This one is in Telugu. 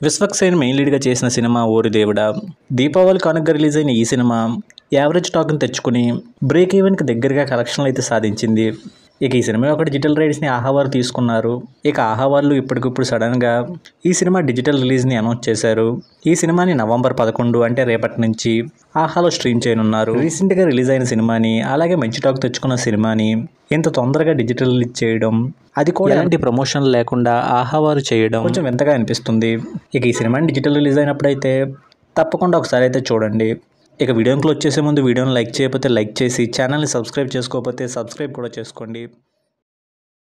విశ్వక్సేన్ మెయిన్ లీడ్గా చేసిన సినిమా ఓరి దేవుడా దీపావళి కానుక రిలీజ్ అయిన ఈ సినిమా యావరేజ్ టాక్ని తెచ్చుకుని బ్రేక్ ఈవెన్కి దగ్గరగా కలెక్షన్లు అయితే సాధించింది ఇక ఈ సినిమా ఒక డిజిటల్ రైట్స్ని ఆహావారు తీసుకున్నారు ఇక ఆహావార్లు ఇప్పటికిప్పుడు సడన్గా ఈ సినిమా డిజిటల్ రిలీజ్ని అనౌన్స్ చేశారు ఈ సినిమాని నవంబర్ పదకొండు అంటే రేపటి నుంచి ఆహాలో స్ట్రీమ్ చేయనున్నారు రీసెంట్గా రిలీజ్ అయిన సినిమాని అలాగే మంచి టాక్ తెచ్చుకున్న సినిమాని ఇంత తొందరగా డిజిటల్ రిలీజ్ చేయడం అది కూడా ఎలాంటి ప్రమోషన్ లేకుండా ఆహావారు చేయడం కొంచెం వింతగా అనిపిస్తుంది ఇక ఈ సినిమాని డిజిటల్ రిలీజ్ అయినప్పుడైతే తప్పకుండా ఒకసారి అయితే చూడండి ఇక వీడియోకి వచ్చేసే ముందు వీడియోని లైక్ చేయకపోతే లైక్ చేసి ఛానల్ని సబ్స్క్రైబ్ చేసుకోకపోతే సబ్స్క్రైబ్ కూడా చేసుకోండి